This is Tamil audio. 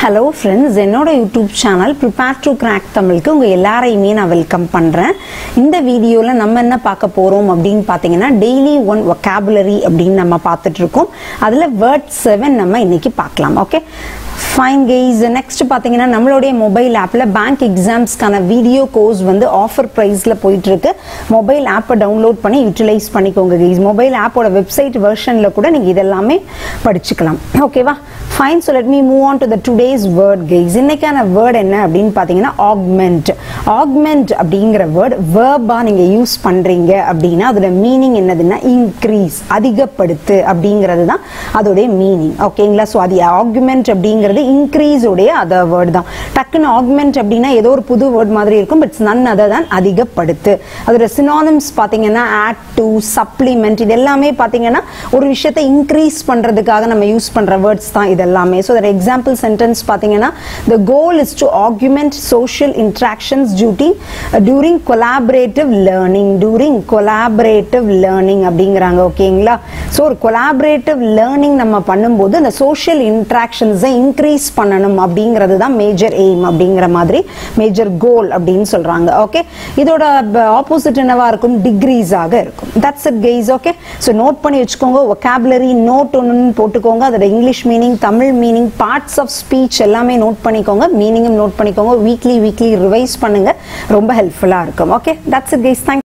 ஹலோ ஃப்ரெண்ட்ஸ் என்னோட YouTube channel prepare to crack தமிழுக்கு உங்கள் எல்லாரையுமே நான் வெல்கம் பண்ணுறேன் இந்த வீடியோவில் நம்ம என்ன பார்க்க போகிறோம் அப்படின்னு பார்த்தீங்கன்னா டெய்லி ஒன் ஒக்காபுலரி அப்படின்னு நம்ம பார்த்துட்டு இருக்கோம் அதில் வேர்ட் செவன் நம்ம இன்னைக்கு பார்க்கலாம் ஓகே ஃபைன் கெய்ஸ் நெக்ஸ்ட் பார்த்தீங்கன்னா நம்மளுடைய மொபைல் ஆப்பில் பேங்க் எக்ஸாம்ஸ்க்கான வீடியோ கோர்ஸ் வந்து ஆஃபர் ப்ரைஸில் போயிட்டு இருக்கு மொபைல் ஆப்பை டவுன்லோட் பண்ணி யூட்டிலைஸ் பண்ணிக்கோங்க கெய்ஸ் மொபைல் ஆப்போட வெப்சைட் வெர்ஷனில் கூட நீங்கள் இதெல்லாமே படிச்சுக்கலாம் ஓகேவா fine so let me move on to the today's word guys இன்னைக்கான வேர்ட் என்ன அப்படின்னு பார்த்தீங்கன்னா ஆக்மெண்ட் ஆக்மெண்ட் அப்படிங்கிற வேர்ட் வேர்பா நீங்கள் யூஸ் பண்ணுறீங்க அப்படின்னா அதோட மீனிங் என்னதுன்னா இன்க்ரீஸ் அதிகப்படுத்து அப்படிங்கிறது தான் அதோடைய மீனிங் ஓகேங்களா ஸோ அது ஆர்குமெண்ட் அப்படிங்கிறது இன்க்ரீஸ் உடைய அதர் வேர்ட் தான் டக்குன்னு ஆக்மெண்ட் அப்படின்னா ஏதோ ஒரு புது வேர்ட் மாதிரி இருக்கும் பட் நன் அதர் தான் அதிகப்படுத்து அதோட சினானிம்ஸ் பார்த்தீங்கன்னா ஆட் டு சப்ளிமெண்ட் இது எல்லாமே பார்த்தீங்கன்னா ஒரு விஷயத்தை இன்க்ரீஸ் பண்ணுறதுக்காக நம்ம யூஸ் பண்ணுற வேர்ட்ஸ் தான் இது எல்லாமே ஸோ அதோட எக்ஸாம்பிள் சென்டென்ஸ் பார்த்தீங்கன்னா the goal is to argument social interactions duty during collaborative learning during collaborative learning அப்படிங்கிறாங்க ஓகேங்களா ஸோ ஒரு கொலாபரேட்டிவ் லேர்னிங் நம்ம பண்ணும்போது அந்த சோஷியல் இன்ட்ராக்ஷன்ஸை இன்க்ரீஸ் பண்ணணும் அப்படிங்கிறது தான் மேஜர் எய்ம் அப்படிங்கிற மாதிரி மேஜர் கோல் அப்படின்னு சொல்றாங்க ஓகே இதோட ஆப்போசிட் என்னவா இருக்கும் டிகிரீஸாக இருக்கும் that's it guys okay so note பண்ணி வச்சுக்கோங்க ஒகாபுலரி நோட் ஒன்று போட்டுக்கோங்க அதோட English meaning Tamil meaning parts of speech எல்லாமே நோட் பண்ணிக்கோங்க மீனிங்கும் நோட் பண்ணிக்கோங்க வீக்லி வீக்லி ரிவைஸ் பண்ணுங்க ரொம்ப ஹெல்ப்ஃபுல்லாக இருக்கும் okay that's it guys thank